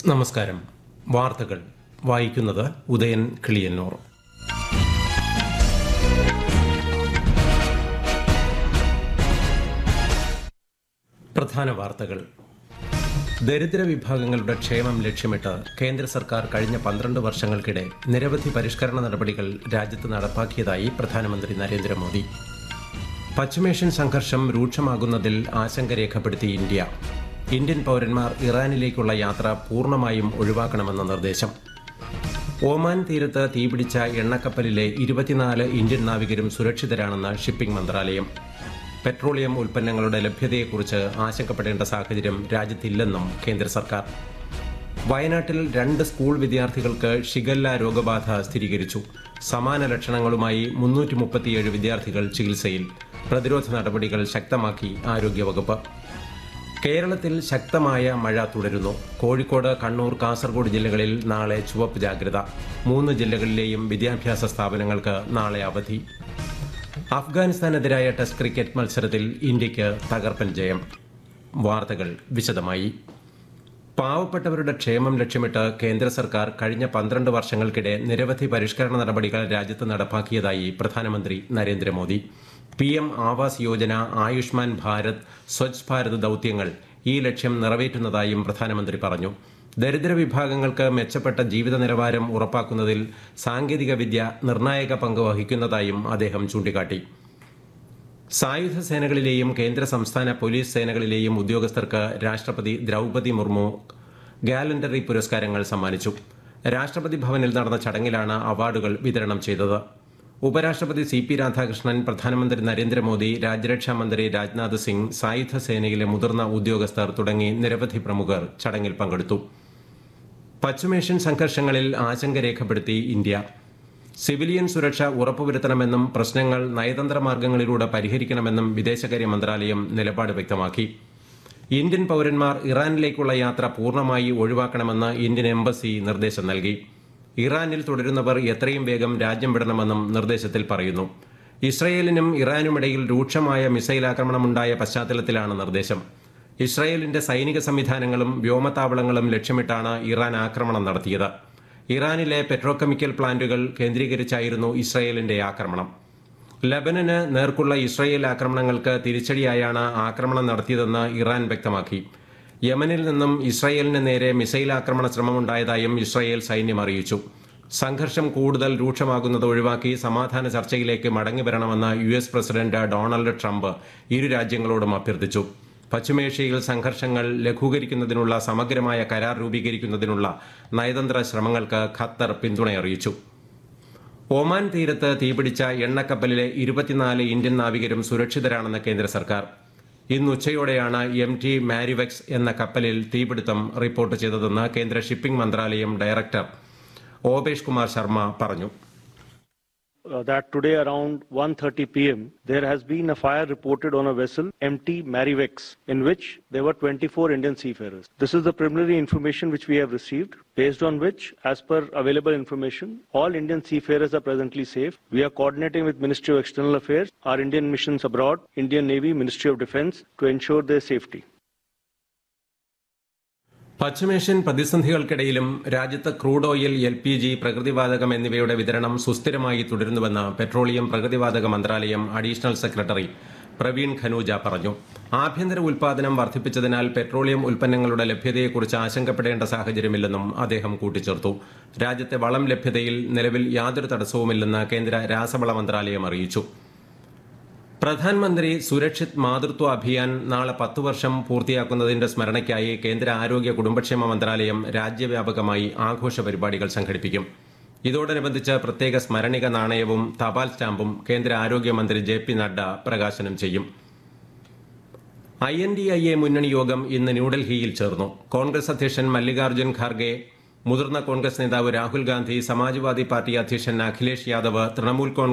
നമസ്കാരം വാർത്തകൾ വായിക്കുന്നത് ഉദയൻ കിളിയന്നൂർ പ്രധാന വാർത്തകൾ ദരിദ്ര വിഭാഗങ്ങളുടെ ക്ഷേമം ലക്ഷ്യമിട്ട് കേന്ദ്ര സർക്കാർ കഴിഞ്ഞ പന്ത്രണ്ട് വർഷങ്ങൾക്കിടെ നിരവധി പരിഷ്കരണ നടപടികൾ രാജ്യത്ത് നടപ്പാക്കിയതായി പ്രധാനമന്ത്രി നരേന്ദ്രമോദി പശ്ചിമേഷ്യൻ സംഘർഷം രൂക്ഷമാകുന്നതിൽ ആശങ്ക രേഖപ്പെടുത്തി ഇന്ത്യ ഇന്ത്യൻ പൗരന്മാർ ഇറാനിലേക്കുള്ള യാത്ര പൂർണ്ണമായും ഒഴിവാക്കണമെന്ന നിർദ്ദേശം ഒമാൻ തീരത്ത് തീപിടിച്ച എണ്ണക്കപ്പലിലെ ഇരുപത്തിനാല് ഇന്ത്യൻ നാവികരും സുരക്ഷിതരാണെന്ന് ഷിപ്പിംഗ് മന്ത്രാലയം പെട്രോളിയം ഉൽപ്പന്നങ്ങളുടെ ലഭ്യതയെക്കുറിച്ച് ആശങ്കപ്പെടേണ്ട സാഹചര്യം രാജ്യത്തില്ലെന്നും കേന്ദ്ര സർക്കാർ വയനാട്ടിൽ രണ്ട് സ്കൂൾ വിദ്യാർത്ഥികൾക്ക് ഷിഗല്ല രോഗബാധ സ്ഥിരീകരിച്ചു സമാന ലക്ഷണങ്ങളുമായി മുന്നൂറ്റി മുപ്പത്തിയേഴ് വിദ്യാർത്ഥികൾ ചികിത്സയിൽ പ്രതിരോധ നടപടികൾ ശക്തമാക്കി ആരോഗ്യവകുപ്പ് കേരളത്തിൽ ശക്തമായ മഴ തുടരുന്നു കോഴിക്കോട് കണ്ണൂർ കാസർഗോഡ് ജില്ലകളിൽ നാളെ ചുവപ്പ് ജാഗ്രത മൂന്ന് ജില്ലകളിലെയും വിദ്യാഭ്യാസ സ്ഥാപനങ്ങൾക്ക് നാളെ അവധി അഫ്ഗാനിസ്ഥാനെതിരായ ടെസ്റ്റ് ക്രിക്കറ്റ് മത്സരത്തിൽ ഇന്ത്യയ്ക്ക് തകർപ്പൻ ജയം വാർത്തകൾ വിശദമായി പാവപ്പെട്ടവരുടെ ക്ഷേമം ലക്ഷ്യമിട്ട് കേന്ദ്ര സർക്കാർ കഴിഞ്ഞ പന്ത്രണ്ട് വർഷങ്ങൾക്കിടെ നിരവധി പരിഷ്കരണ നടപടികൾ രാജ്യത്ത് നടപ്പാക്കിയതായി പ്രധാനമന്ത്രി നരേന്ദ്രമോദി പി എം ആവാസ് യോജന ആയുഷ്മാൻ ഭാരത് സ്വച്ഛ് ഭാരത് ദൌത്യങ്ങൾ ഈ ലക്ഷ്യം നിറവേറ്റുന്നതായും പ്രധാനമന്ത്രി പറഞ്ഞു ദരിദ്ര വിഭാഗങ്ങൾക്ക് മെച്ചപ്പെട്ട ജീവിത നിലവാരം ഉറപ്പാക്കുന്നതിൽ സാങ്കേതിക വിദ്യ നിർണായക പങ്ക് വഹിക്കുന്നതായും അദ്ദേഹം ചൂണ്ടിക്കാട്ടി സായുധ സേനകളിലെയും കേന്ദ്ര സംസ്ഥാന പോലീസ് സേനകളിലെയും ഉദ്യോഗസ്ഥർക്ക് രാഷ്ട്രപതി ദ്രൗപതി മുർമു ഗാലണ്ടറി പുരസ്കാരങ്ങൾ സമ്മാനിച്ചു രാഷ്ട്രപതി ഭവനിൽ നടന്ന ചടങ്ങിലാണ് അവാർഡുകൾ വിതരണം ചെയ്തത് ഉപരാഷ്ട്രപതി സി പി രാധാകൃഷ്ണൻ പ്രധാനമന്ത്രി നരേന്ദ്രമോദി രാജ്യരക്ഷാ മന്ത്രി രാജ്നാഥ് സിംഗ് സായുധ സേനയിലെ മുതിർന്ന ഉദ്യോഗസ്ഥർ തുടങ്ങി നിരവധി പ്രമുഖർ ചടങ്ങിൽ പങ്കെടുത്തു പശ്ചിമേഷ്യൻ സംഘർഷങ്ങളിൽ ആശങ്ക രേഖപ്പെടുത്തി ഇന്ത്യ സിവിലിയൻ സുരക്ഷ ഉറപ്പുവരുത്തണമെന്നും പ്രശ്നങ്ങൾ നയതന്ത്ര മാർഗങ്ങളിലൂടെ പരിഹരിക്കണമെന്നും വിദേശകാര്യ മന്ത്രാലയം നിലപാട് വ്യക്തമാക്കി ഇന്ത്യൻ പൗരന്മാർ ഇറാനിലേക്കുള്ള യാത്ര പൂർണ്ണമായി ഒഴിവാക്കണമെന്ന് ഇന്ത്യൻ എംബസി നിർദ്ദേശം നൽകി ഇറാനിൽ തുടരുന്നവർ എത്രയും വേഗം രാജ്യം വിടണമെന്നും നിർദ്ദേശത്തിൽ പറയുന്നു ഇസ്രയേലിനും ഇറാനുമിടയിൽ രൂക്ഷമായ മിസൈൽ ആക്രമണമുണ്ടായ പശ്ചാത്തലത്തിലാണ് നിർദ്ദേശം ഇസ്രയേലിന്റെ സൈനിക സംവിധാനങ്ങളും വ്യോമത്താവളങ്ങളും ലക്ഷ്യമിട്ടാണ് ഇറാൻ ആക്രമണം നടത്തിയത് ഇറാനിലെ പെട്രോകെമിക്കൽ പ്ലാന്റുകൾ കേന്ദ്രീകരിച്ചായിരുന്നു ഇസ്രയേലിന്റെ ആക്രമണം ലബനന് നേർക്കുള്ള ഇസ്രയേൽ ആക്രമണങ്ങൾക്ക് തിരിച്ചടിയായാണ് ആക്രമണം നടത്തിയതെന്ന് ഇറാൻ വ്യക്തമാക്കി യമനിൽ നിന്നും ഇസ്രയേലിന് നേരെ മിസൈൽ ആക്രമണ ശ്രമമുണ്ടായതായും ഇസ്രയേൽ സൈന്യം അറിയിച്ചു സംഘർഷം കൂടുതൽ രൂക്ഷമാകുന്നത് ഒഴിവാക്കി സമാധാന ചർച്ചയിലേക്ക് മടങ്ങിവരണമെന്ന് U S president Donald Trump ഇരു രാജ്യങ്ങളോടും അഭ്യർത്ഥിച്ചു പശ്ചിമേഷ്യയിൽ സംഘർഷങ്ങൾ ലഘൂകരിക്കുന്നതിനുള്ള സമഗ്രമായ കരാർ രൂപീകരിക്കുന്നതിനുള്ള നയതന്ത്ര ശ്രമങ്ങൾക്ക് ഖത്തർ പിന്തുണയറിയിച്ചു ഒമാൻ തീരത്ത് തീപിടിച്ച എണ്ണക്കപ്പലിലെ ഇരുപത്തിനാല് ഇന്ത്യൻ നാവികരും സുരക്ഷിതരാണെന്ന് കേന്ദ്ര സർക്കാർ ഇന്ന് ഉച്ചയോടെയാണ് എം ടി മാരിവെക്സ് എന്ന കപ്പലിൽ തീപിടുത്തം റിപ്പോർട്ട് ചെയ്തതെന്ന് കേന്ദ്ര ഷിപ്പിംഗ് മന്ത്രാലയം ഡയറക്ടർ ഓപേഷ് കുമാർ ശർമ്മ പറഞ്ഞു uh, that today around 1:30 p.m. there has been a fire reported on a vessel MT Marivex in which there were 24 Indian seafarers. This is the preliminary information which we have received based on which as per available information all Indian seafarers are presently safe. We are coordinating with Ministry of External Affairs, our Indian missions abroad, Indian Navy, Ministry of Defense to ensure their safety. പശ്ചിമേഷ്യൻ പ്രതിസന്ധികൾക്കിടയിലും രാജ്യത്ത് crude oil L P G പ്രകൃതിവാതകം എന്നിവയുടെ വിതരണം സുസ്ഥിരമായി തുടരുന്നുവെന്ന് petroleum പ്രകൃതിവാതക മന്ത്രാലയം additional secretary Praveen ഖനൂജ പറഞ്ഞു ആഭ്യന്തര ഉൽപാദനം വർദ്ധിപ്പിച്ചതിനാൽ പെട്രോളിയം ഉൽപ്പന്നങ്ങളുടെ ലഭ്യതയെക്കുറിച്ച് ആശങ്കപ്പെടേണ്ട സാഹചര്യമില്ലെന്നും അദ്ദേഹം കൂട്ടിച്ചേർത്തു രാജ്യത്തെ വളം ലഭ്യതയിൽ നിലവിൽ യാതൊരു തടസ്സവുമില്ലെന്ന് കേന്ദ്ര രാസവള മന്ത്രാലയം അറിയിച്ചു പ്രധാനമന്ത്രി സുരക്ഷിത് മാതൃത്വ അഭിയാൻ നാളെ പത്ത് വർഷം പൂർത്തിയാക്കുന്നതിന്റെ സ്മരണയ്ക്കായി കേന്ദ്ര ആരോഗ്യ കുടുംബക്ഷേമ മന്ത്രാലയം രാജ്യവ്യാപകമായി ആഘോഷ പരിപാടികൾ സംഘടിപ്പിക്കും ഇതോടനുബന്ധിച്ച് പ്രത്യേക സ്മരണിക നാണയവും തപാൽ സ്റ്റാമ്പും കേന്ദ്ര ആരോഗ്യമന്ത്രി ജെ പി നഡ്ഡ പ്രകാശനം ചെയ്യും I N D I A മുന്നണി യോഗം ഇന്ന് ന്യൂഡൽഹിയിൽ ചേർന്നു കോൺഗ്രസ് അധ്യക്ഷൻ മല്ലികാർജ്ജുൻ ഖാർഗെ മുതിർന്ന കോൺഗ്രസ് നേതാവ് രാഹുൽ ഗാന്ധി സമാജ്വാദി പാർട്ടി അധ്യക്ഷൻ അഖിലേഷ് യാദവ് തൃണമൂൽ കോൺഗ്രസ്